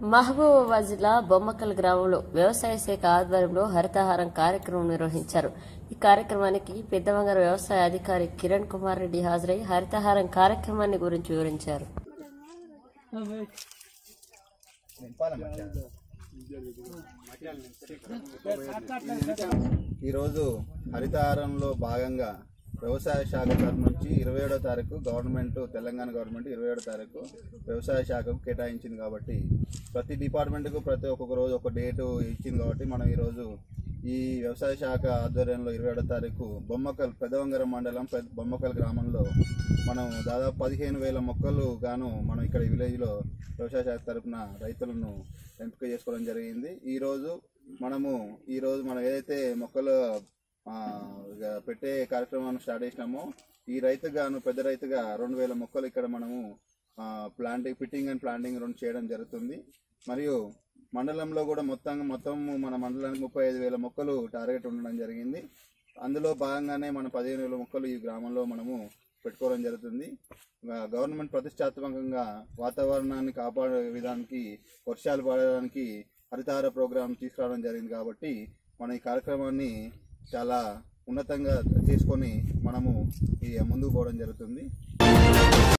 మహబూబాబాద్ జిల్లా బొమ్మకల్ గ్రామంలో వ్యవసాయ శాఖ ఆధ్వర్యంలో హరితహారం కార్యక్రమం నిర్వహించారు ఈ కార్యక్రమానికి పెద్దవంగర వ్యవసాయ అధికారి కిరణ్ కుమార్ రెడ్డి హాజరై హరితహారం కార్యక్రమాన్ని గురించి వివరించారు ఈరోజు హరితహారంలో భాగంగా వ్యవసాయ శాఖ తరఫు నుంచి ఇరవై ఏడో తారీఖు గవర్నమెంట్ తెలంగాణ గవర్నమెంట్ ఇరవై ఏడో తారీఖు వ్యవసాయ శాఖకు కేటాయించింది కాబట్టి ప్రతి డిపార్ట్మెంట్కు ప్రతి ఒక్కొక్క రోజు ఒక డేటు ఇచ్చింది కాబట్టి మనం ఈరోజు ఈ వ్యవసాయ శాఖ ఆధ్వర్యంలో ఇరవై ఏడో తారీఖు బొమ్మకల్ పెదవంగరం మండలం పెద్ద బొమ్మకల్ గ్రామంలో మనం దాదాపు పదిహేను వేల మొక్కలు గాను మనం ఇక్కడ విలేజ్లో వ్యవసాయ శాఖ తరపున రైతులను ఎంపిక చేసుకోవడం జరిగింది ఈరోజు మనము ఈరోజు మనం ఏదైతే మొక్కలు ఆ, ఇక పెట్టే కార్యక్రమాన్ని స్టార్ట్ చేసినామో ఈ రైతుకు గాను పెద్ద రైతుగా రెండు వేల మొక్కలు ఇక్కడ మనము ప్లాంటింగ్ ఫిట్టింగ్ అండ్ ప్లాంటింగ్ రెండు చేయడం జరుగుతుంది మరియు మండలంలో కూడా మొత్తంగా మొత్తం మన మండలానికి ముప్పై ఐదు వేల మొక్కలు టార్గెట్ ఉండడం జరిగింది అందులో భాగంగానే మన పదిహేను వేల మొక్కలు ఈ గ్రామంలో మనము పెట్టుకోవడం జరుగుతుంది ఆ, గవర్నమెంట్ ప్రతిష్టాత్మకంగా వాతావరణాన్ని కాపాడే విధానికి వర్షాలు పడడానికి హరితహార ప్రోగ్రాం తీసుకురావడం జరిగింది కాబట్టి మన ఈ కార్యక్రమాన్ని చాలా ఉన్నతంగా చేసుకొని మనము ఈ ముందుకు పోవడం జరుగుతుంది